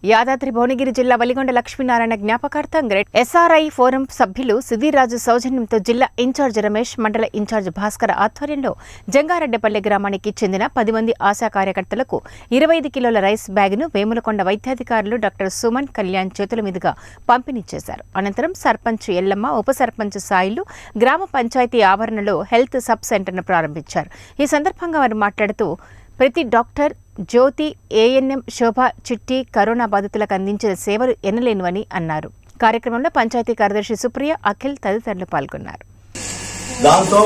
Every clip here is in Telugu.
యాదాద్రి భువనగిరి జిల్లా వలిగొండ లక్ష్మీనారాయణ జ్ఞాపకార్థం గ్రేట్ ఎస్ఆర్ఐ ఫోరం సభ్యులు సుధీర్రాజు సౌజన్యంతో జిల్లా ఇన్ఛార్జ్ రమేష్ మండల ఇన్ఛార్జ్ భాస్కర్ ఆధ్వర్యంలో జంగారెడ్డిపల్లి గ్రామానికి చెందిన పది మంది ఆశా కార్యకర్తలకు ఇరవై ఐదు కిలోల రైస్ బ్యాగును వేములకొండ వైద్యాధికారులు డాక్టర్ సుమన్ కళ్యాణ్ చేతుల మీదుగా పంపిణీ చేశారు అనంతరం సర్పంచ్ ఎల్లమ్మ ఉప సర్పంచ్ సాయిలు గ్రామ పంచాయతీ ఆవరణలో హెల్త్ సబ్ సెంటర్ను ప్రారంభించారు ఈ సందర్భంగా వారు మాట్లాడుతూ ప్రతి డాక్టర్ జ్యోతి ఏఎన్ఎం శోభ చిట్టి కరోనా బాధితులకు అందించిన సేవలు ఎనలేనివని అన్నారు కార్యక్రమంలో పంచాయతీ కార్యదర్శి సుప్రియ అఖిల్ తదితరులు పాల్గొన్నారు దాంతో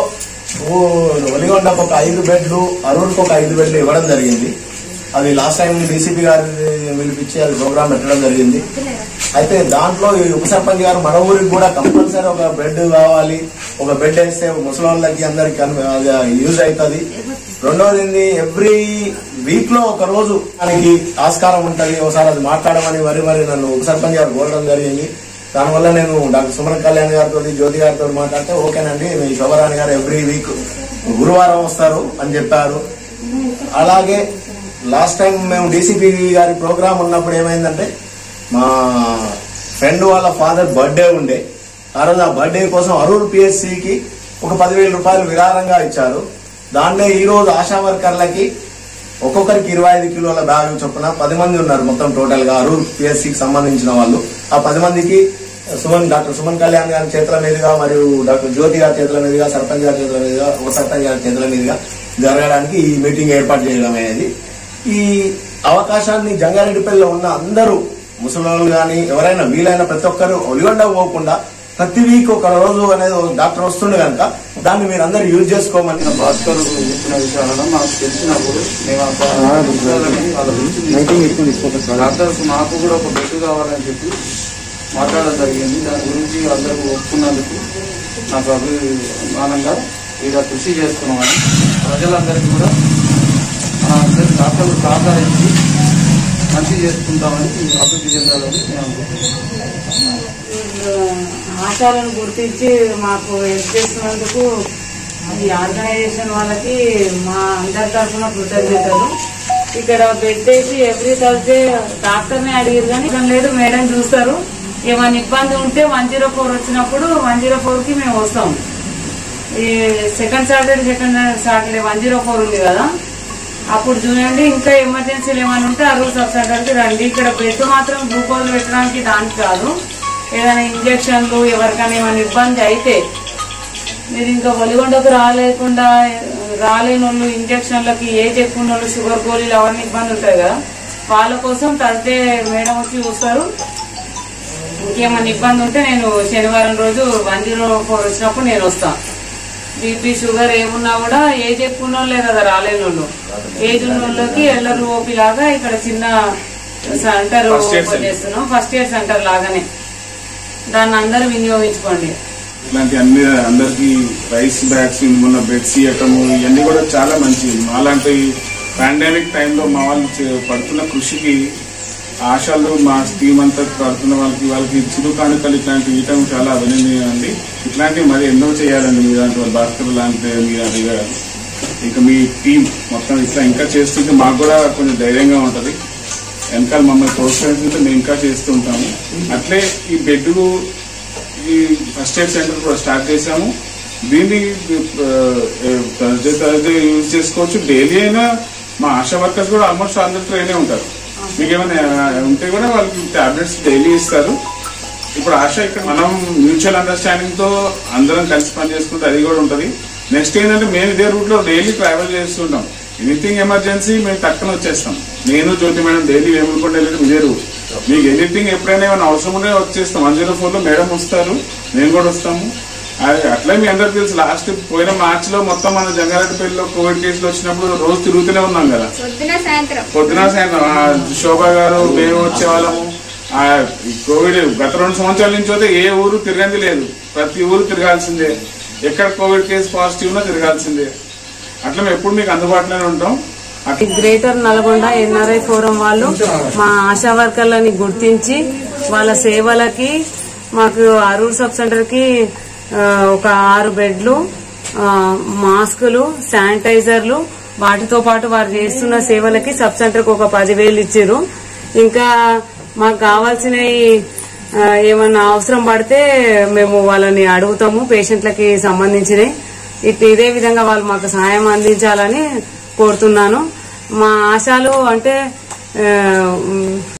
ఒలిగొండకు ఒక ఐదు బెడ్లు అరుణ్కి ఒక ఐదు బెడ్లు ఇవ్వడం జరిగింది అది లాస్ట్ టైం డీసీపీ గారిని పిలిపించి అది ప్రోగ్రామ్ పెట్టడం జరిగింది అయితే దాంట్లో ఈ ఉప సర్పంచ్ గారు మన ఊరికి కూడా కంపల్సరీ ఒక బెడ్ కావాలి ఒక బెడ్ వేస్తే ముసలి అందరికి యూజ్ అవుతుంది రెండోది ఏంది ఎవ్రీ వీక్ లో ఒక రోజు మనకి ఆస్కారం ఉంటది ఒకసారి అది మాట్లాడమని మరి మరి నన్ను ఉప సర్పంచ్ గారు కోరడం జరిగింది దానివల్ల నేను డాక్టర్ సుమన్ కళ్యాణ్ గారితో జ్యోతి గారితో మాట్లాడితే ఓకేనండి మీ శోభరాణి గారు ఎవ్రీ వీక్ గురువారం వస్తారు అని చెప్పారు అలాగే లాస్ట్ టైం మేము డీసీపీ గారి ప్రోగ్రామ్ ఉన్నప్పుడు ఏమైందంటే మా ఫ్రెండ్ వాళ్ళ ఫాదర్ బర్త్డే ఉండే ఆ రోజు ఆ బర్త్డే కోసం అరూర్ పిఎస్సికి ఒక పదివేల రూపాయలు విరాళంగా ఇచ్చారు దాన్నే ఈ రోజు ఆశా వర్కర్లకి ఒక్కొక్కరికి ఇరవై ఐదు కిలోల బ్యాగ్ చొప్పున పది మంది ఉన్నారు మొత్తం టోటల్ గా అరూర్ పిఎస్సికి సంబంధించిన వాళ్ళు ఆ పది మందికి సుమన్ డాక్టర్ సుమన్ కళ్యాణ్ గారి చేతుల మీదుగా మరియు డాక్టర్ జ్యోతి గారి చేతుల మీదుగా సర్పంచ్ గారి చేతుల మీదుగా ఉప సర్పంచ్ గారి చేతుల మీదుగా జరగడానికి ఈ మీటింగ్ ఏర్పాటు చేయడం అనేది ఈ అవకాశాన్ని జంగారెడ్డిపల్లిలో ఉన్న అందరూ ముసలి కానీ ఎవరైనా వీలైన ప్రతి ఒక్కరు ఒలిగొండ పోకుండా ప్రతి వీక్ ఒక రోజు అనేది ఒక డాక్టర్ వస్తుండే కనుక దాన్ని మీరు అందరు యూజ్ చేసుకోమని భాస్కర్ చెప్పిన విషయాలను మాకు తెలిసినప్పుడు మేము ఆ విషయాలని వాళ్ళ గురించి డాక్టర్స్ మాకు కూడా ఒక బెడ్ కావాలని చెప్పి మాట్లాడడం జరిగింది దాని గురించి అందరూ ఒప్పుకున్నందుకు నాకు అభిమానంగా ఇలా కృషి చేస్తున్నామని ప్రజలందరికీ కూడా ఆ, అందరి డాక్టర్లు సహకరించి మంచి చేసుకుంటామని అభివృద్ధి చెందాలని నేను అనుకుంటున్నాను ఆశాలను గుర్తించి మాకు హెల్ప్ చేస్తున్నందుకు ఈ ఆర్గనైజేషన్ వాళ్ళకి మా అందరి తరఫున కృతజ్ఞతలు ఇక్కడ పెట్టేసి ఎవ్రీ థర్స్డే డాక్టర్ని అడిగారు కానీ ఇక్కడ లేదు మేడం చూస్తారు ఏమైనా ఇబ్బంది ఉంటే వన్ జీరో ఫోర్ వచ్చినప్పుడు వన్ జీరో ఫోర్ కి మేము వస్తాం ఈ second Saturday second Saturday one zero four ఉంది కదా అప్పుడు చూడండి ఇంకా ఎమర్జెన్సీలు ఏమైనా ఉంటే అరువు సబ్ సెంటర్కి రండి ఇక్కడ బెడ్ మాత్రం గ్లూకోజ్ పెట్టడానికి దానికి కాదు ఏదైనా ఇంజక్షన్లు ఎవరికైనా ఏమైనా ఇబ్బంది అయితే మీరు ఇంకా ఒలిగొండకు రాలేకుండా రాలేని వాళ్ళు ఇంజక్షన్లకి ఏజ్ ఎక్కువ ఉన్న వాళ్ళు షుగర్ గోళీలు అవన్నీ ఇబ్బంది ఉంటాయి కదా వాళ్ళ కోసం థర్స్డే మేడం వచ్చి చూస్తారు ఇంకేమైనా ఇబ్బంది ఉంటే నేను శనివారం రోజు వన్ జీరో ఫోర్ వచ్చినప్పుడు నేను వస్తాను బీపీ షుగర్ ఏమున్నా కూడా ఏజ్ ఎక్కువ ఉన్న వాళ్ళే కదా రాలేని వాళ్ళు ఏజ్ ఉన్న వాళ్ళకి ఎల్లరు ఓపి లాగా ఇక్కడ చిన్న సెంటర్ ఓపెన్ చేస్తున్నాం ఫస్ట్ ఇయర్ సెంటర్ లాగానే దాన్ని అందరూ వినియోగించుకోండి ఇట్లాంటి అన్ని అందరికి రైస్ బ్యాగ్స్ మొన్న బెడ్స్ ఇవ్వటము ఇవన్నీ కూడా చాలా మంచిది మాలాంటి పాండమిక్ టైంలో మా వాళ్ళు చే- పడుతున్న కృషికి ఆశలు మా టీం అంతా పడుతున్న వాళ్ళకి వాళ్ళకి చిరు కానుకలు ఇట్లాంటివి ఇవ్వటం చాలా అభినందనీయం అండి ఇట్లాంటివి మరి ఎన్నో చేయాలండి మీ దాంట్లో భాస్కర్ లాంటి మీరు అడిగారు ఇంకా మీ టీం మొత్తం ఇట్లా ఇంకా చేస్తుంటే మాకు కూడా కొంచెం ధైర్యంగా ఉంటది వెనకాల మమ్మల్ని ప్రోత్సహిస్తుంటే మేము ఇంకా చేస్తూ ఉంటాము అట్లే ఈ బెడ్లు ఈ ఫస్ట్ ఎయిడ్ సెంటర్ కూడా స్టార్ట్ చేశాము దీన్ని థర్స్డే థర్స్డే యూజ్ చేసుకోవచ్చు డైలీ అయినా మా ఆశా వర్కర్స్ కూడా ఆల్మోస్ట్ అందరు ట్రైన్ ఉంటారు మీకు ఏమైనా ఉంటే కూడా వాళ్ళకి టాబ్లెట్స్ డైలీ ఇస్తారు ఇప్పుడు ఆశ ఇక్కడ మనం మ్యూచువల్ అండర్స్టాండింగ్ తో అందరం కలిసి పని చేసుకుంటే అది కూడా ఉంటది నెక్స్ట్ ఏంటంటే మేము ఇదే రూట్ లో డైలీ ట్రావెల్ చేస్తుంటాం ఎనీథింగ్ ఎమర్జెన్సీ మేము టక్కున వచ్చేస్తాం నేను జ్యోతి మేడం డైలీ వేములకొండ వెళ్ళేది ఇదే రూట్ మీకు ఎనీథింగ్ ఎప్పుడైనా ఏమైనా అవసరం ఉంటే వచ్చేస్తాం వన్ జీరో ఫోర్ లో మేడం వస్తారు మేము కూడా వస్తాము అది అట్లా మీ అందరికి తెలుసు లాస్ట్ పోయిన మార్చ్ లో మొత్తం మన జంగారెడ్డిపల్లిలో కోవిడ్ కేసులు వచ్చినప్పుడు రోజు తిరుగుతూనే ఉన్నాం కదా పొద్దున సాయంత్రం పొద్దున సాయంత్రం ఆ శోభ గారు మేము వచ్చేవాళ్ళము ఆ ఈ కోవిడ్ గత రెండు సంవత్సరాల నుంచి అయితే ఏ ఊరు తిరగంది లేదు ప్రతి ఊరు తిరగాల్సిందే ఎక్కడ కోవిడ్ కేసు పాజిటివ్ ఉన్నా తిరగాల్సిందే అట్లా మేము ఎప్పుడు మీకు అందుబాటులోనే ఉంటాం అట్లా గ్రేటర్ నల్గొండ ఎన్ఆర్ఐ ఫోరం వాళ్ళు మా ఆశా వర్కర్లని గుర్తించి వాళ్ళ సేవలకి మాకు అరూర్ సబ్ సెంటర్ కి ఆ, ఒక ఆరు బెడ్లు ఆ, మాస్కులు శానిటైజర్లు వాటితో పాటు వారు చేస్తున్న సేవలకి సబ్ సెంటర్ కు ఒక పదివేలు ఇచ్చారు ఇంకా మాకు కావాల్సినవి ఆ, ఏమన్నా అవసరం పడితే మేము వాళ్ళని అడుగుతాము పేషెంట్లకి సంబంధించినవి ఇట్ ఇదే విధంగా వాళ్ళు మాకు సహాయం అందించాలని కోరుతున్నాను మా ఆశాలు అంటే ఆ, ఉమ్,